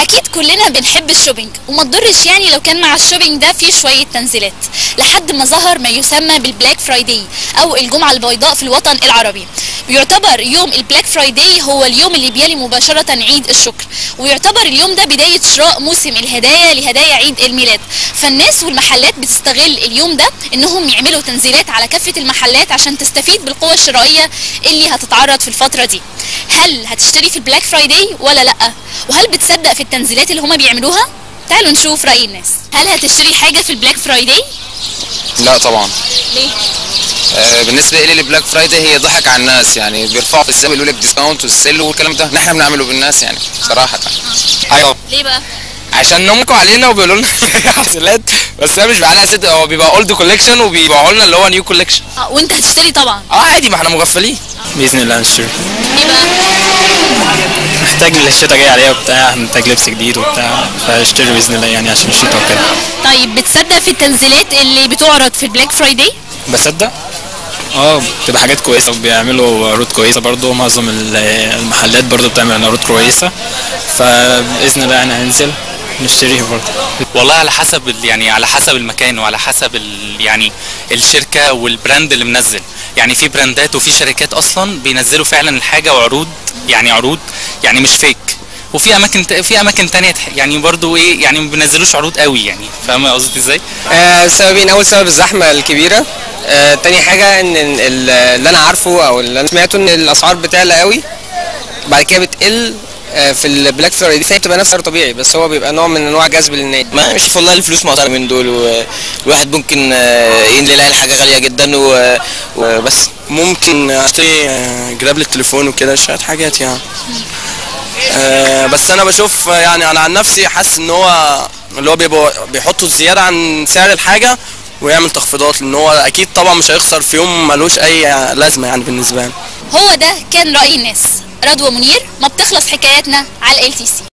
اكيد كلنا بنحب الشوبينج وما تضرش يعني لو كان مع الشوبينج ده فيه شويه تنزيلات لحد ما ظهر ما يسمى بالبلاك فرايداي او الجمعه البيضاء في الوطن العربي بيعتبر يوم البلاك فرايداي هو اليوم اللي بيلي مباشره عيد الشكر ويعتبر اليوم ده بدايه شراء موسم الهدايا لهدايا عيد الميلاد فالناس والمحلات بتستغل اليوم ده انهم يعملوا تنزيلات على كافه المحلات عشان تستفيد بالقوه الشرائيه اللي هتتعرض في الفتره دي هل هتشتري في البلاك فرايداي ولا لا وهل بتصدق في التنزيلات اللي هما بيعملوها تعالوا نشوف راي الناس هل هتشتري حاجه في البلاك فرايداي لا طبعا ليه آه بالنسبه لي البلاك فرايداي هي ضحك على الناس يعني بيرفعوا في الزمن يقولوا لك ديسكاونت والسيل والكلام ده نحن بنعمله بالناس يعني صراحه ايوه ليه بقى عشان نمكوا علينا وبيقولوا لنا حصلات بس ده مش بيبقى عليها ست هو بيبقى اولد كوليكشن وبيبيعوا لنا اللي هو نيو كوليكشن اه وانت هتشتري طبعا اه عادي ما احنا مغفلين باذن الله هنشتري ليه بقى محتاج الشتا جاي عليها وبتاع محتاج لبس جديد وبتاع فاشتري باذن الله يعني عشان الشتا وكده طيب بتصدق في التنزيلات اللي بتعرض في البلاك فرايداي بصدق اه بتبقى حاجات كويسه وبيعملوا عروض كويسه برضو معظم ال- المحلات برضو بتعمل عروض كويسه فباذن الله يعني هننزل نشتريه برضو والله على حسب ال- يعني على حسب المكان وعلى حسب ال يعني الشركه والبراند اللي منزل يعني في براندات وفي شركات اصلا بينزلوا فعلا الحاجه وعروض يعني عروض يعني مش فيك وفي اماكن ت- في اماكن تانية تح- يعني برضو ايه يعني ما بينزلوش عروض قوي يعني فاهم قصدي ازاي آه سببين اول سبب الزحمه الكبيره آه تاني حاجه ان ال- ال- اللي انا عارفه او اللي انا سمعته ان الاسعار بتعلى قوي بعد كده بتقل آه في البلاك فرايداي فهي بتبقى نفس سعر طبيعي بس هو بيبقى نوع من انواع جذب للناس ما مش والله الفلوس معتبرة من دول والواحد ممكن آه، يلاقي حاجة غالية جدا و- وبس ممكن اشتري جراب للتليفون وكده شويه حاجات يعني آه، بس انا بشوف آه، يعني انا عن نفسي حاسس ان هو اللي هو بيبقوا بيحطوا زياده عن سعر الحاجه ويعمل تخفيضات لان هو اكيد طبعا مش هيخسر في يوم ملوش اي لازمه يعني بالنسبه له هو ده كان راي الناس رضوى منير ما بتخلص حكاياتنا على ال تي سي